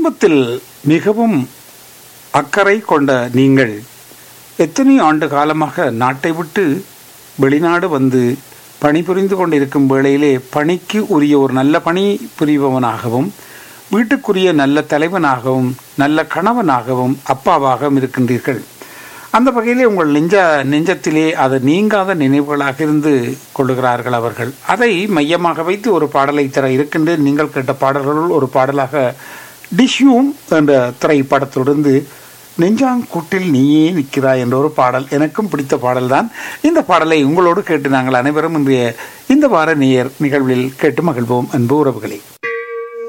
குடும்பத்தில் மிகவும் அக்கறை கொண்ட நீங்கள் எத்தனை ஆண்டு காலமாக நாட்டை விட்டு வெளிநாடு வந்து பணிபுரிந்து கொண்டிருக்கும் வேளையிலே பணிக்கு உரிய ஒரு நல்ல பணி புரிபவனாகவும் வீட்டுக்குரிய நல்ல தலைவனாகவும் நல்ல கணவனாகவும் அப்பாவாகவும் இருக்கின்றீர்கள் அந்த வகையிலே உங்கள் நெஞ்ச நெஞ்சத்திலே அது நீங்காத நினைவுகளாக இருந்து கொள்ளுகிறார்கள் அவர்கள் அதை மையமாக வைத்து ஒரு பாடலை தர இருக்கின்றேன் நீங்கள் கேட்ட பாடல்களுள் ஒரு பாடலாக டிஷ்யூம் என்ற திரைப்படத்திலிருந்து நெஞ்சாங்கூட்டில் நீயே நிற்கிறாய் என்ற ஒரு பாடல் எனக்கும் பிடித்த பாடல்தான் இந்த பாடலை உங்களோடு கேட்டு நாங்கள் அனைவரும் இன்றைய இந்த வார நேயர் நிகழ்வில் கேட்டு மகிழ்வோம் அன்பு உறவுகளே